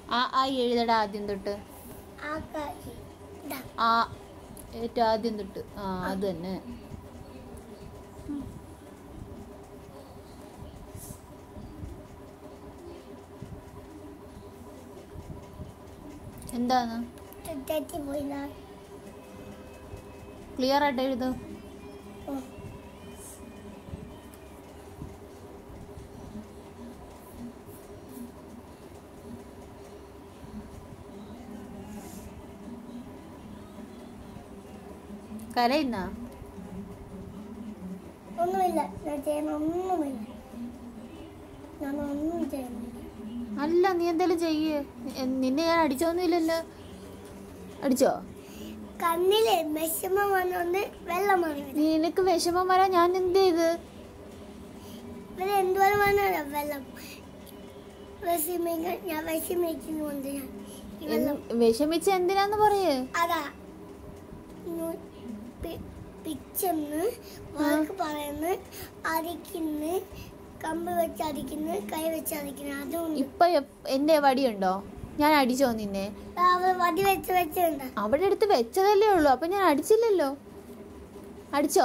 ആ ആ എഴുതടാ ആദ്യം തൊട്ട് ആകാശി ദാ ആ ഏറ്റവും ആദ്യം തൊട്ട് ആ അത് തന്നെ എന്താണ് തെറ്റി പോയില്ല ക്ലിയർ ആയിട്ട് എഴുതു കരയുന്ന ഒന്നുമില്ല ഞാൻ ചെയ്യുന്ന ഒന്നുമില്ല ഞാൻ ഒന്നും ചെയ്യുന്നില്ല അല്ല നീ എന്തായാലും ചെയ്യ് എ- നിന്നെ ഞാൻ അടിച്ചോന്നുമില്ലല്ലോ അടിച്ചോ കണ്ണില് വിഷമം വന്നുകൊണ്ട് വെള്ളം മറി വരും നിനക്ക് വിഷമം വരാൻ ഞാൻ എന്ത് ചെയ്ത് ഇവര് എന്തുപോലെ വന്നാലോ വെള്ളം വിഷമിക്കാൻ ഞാൻ വിഷമിക്കുന്നുണ്ട് ഞാൻ ഈ വെള്ളം വിഷമിച്ച എന്തിനാന്ന് പറയേ അതാ നു- പി- പിച്ചെന്ന് വാക്ക് പറയുന്നു അരിക്കുന്നു കമ്പ് വെച്ച് അരിക്കുന്നു കൈ വെച്ച് അരിക്കുന്നു അതും ഇപ്പൊ എപ്- എന്റെ വടിയുണ്ടോ ഞാൻ അടിച്ചോ നിന്നെ അവർ വടി വെച്ച് വെച്ചിട്ടുണ്ട് അവിടെ അടുത്ത് വെച്ചതല്ലേ ഉള്ളൂ അപ്പൊ ഞാൻ അടിച്ചില്ലല്ലോ അടിച്ചോ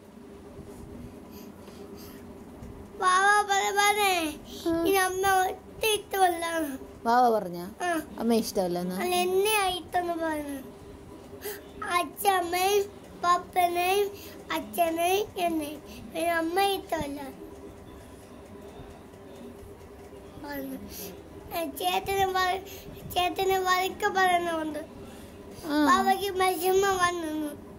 വാവാ പറേ ആ. ഇനി അമ്മ ഒറ്റ ഇഷ്ടമല്ല വാവ പറഞ്ഞ ആ അമ്മ ഇഷ്ടമല്ലെന്ന് അല്ല എന്നെ ആയിട്ടെന്ന് പറഞ്ഞു അച്ഛമ്മയും പപ്പനെയും അച്ഛനെയും എന്നെയും പിന്നെ അമ്മ ഇഷ്ടമല്ല പറഞ്ഞു ഏ, ചേട്ടന് വ- ചേട്ടന് വഴക്ക് പറയുന്നുണ്ട് ആ. ബാബയ്ക്ക് വിഷമം വന്നു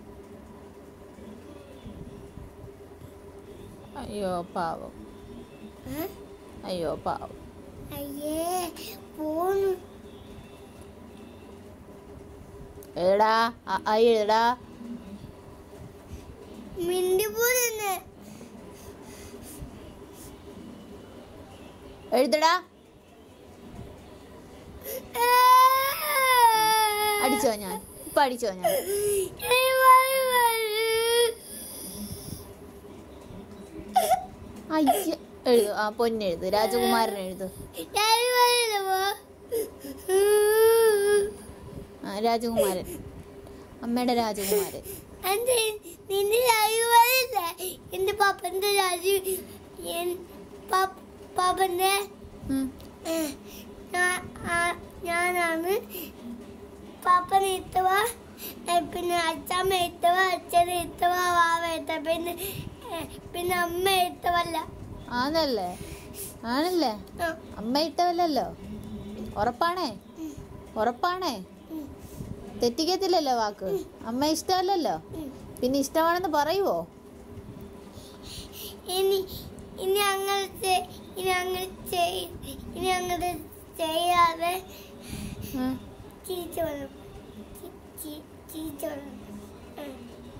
അയ്യോ പാവം ഏ? അയ്യോ പാവം അയ്യേ പോന്നു എടാ ആ എഴുതടാ മിണ്ടി പോലെന്നെ എഴുതടാ അടിച്ചോ ഞാൻ ഇപ്പൊ അടിച്ചോ ഞാൻ അയ്യ എഴുതു ആ പൊന്നെഴുത് രാജകുമാരൻ എഴുതു ആ രാജകുമാരൻ അമ്മയുടെ രാജകുമാരൻ എന്റെ നിന്റെ രാജുവല്ലേ എന്റെ പാപ്പന്റെ രാജു എൻ- പാപ്പ- പാപ്പന്റെ ഉം. ഏ, ഞാ- ആ- ഞാനാണ് പാപ്പനെ ഇത്തവ ഏ, പിന്നെ അച്ഛമ്മ ഇത്തവ അച്ഛനെ ഇത്തവ വാവ ഇത്തവ പിന്നെ ഏ, പിന്നെ അമ്മ ഇത്തവല്ല ആണല്ലേ ആണല്ലേ ആ, അമ്മ ഇട്ടവല്ലല്ലോ ഉറപ്പാണേ ഉം, ഉറപ്പാണേ ഉം, തെറ്റിക്കത്തില്ലല്ലോ വാക്ക് അമ്മ ഇഷ്ടമല്ലല്ലോ ഉം. പിന്നെ ഇഷ്ടമാണെന്ന് പറയുവോ ഇനി ഇനി അങ്ങനെ ചെ- ഇനി അങ്ങനെ ചെയ്- ഇനി അങ്ങനെ ചെയ്യാതെ ഉം. ചീച്ച വേണം ചീ- ചീ- ചീച്ച വേണം ഉം.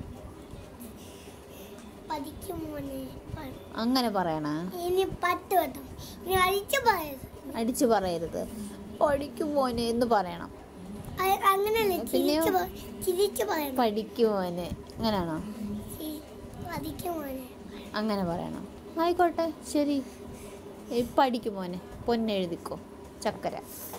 പഠിക്കും മോനെ പറ- അങ്ങനെ പറയണ ഇനി പത്ത് വട്ടം ഇനി അഴിച്ചു പറയരുത് അടിച്ചു പറയരുത് പഠിക്കും മോനെ എന്ന് പറയണം അ- അങ്ങനെയല്ലേ പിന്നെയോ? ചിരിച്ചു പ- ചിരിച്ചു പറയണം പഠിക്കും മോനെ അങ്ങനെയാണോ ചി- പഠിക്കും മോനെ അങ്ങനെ പറയണം ആയിക്കോട്ടെ ശരി ഇപ്പം പഠിക്കും മോനെ പൊന്നെഴുതിക്കോ ചക്കര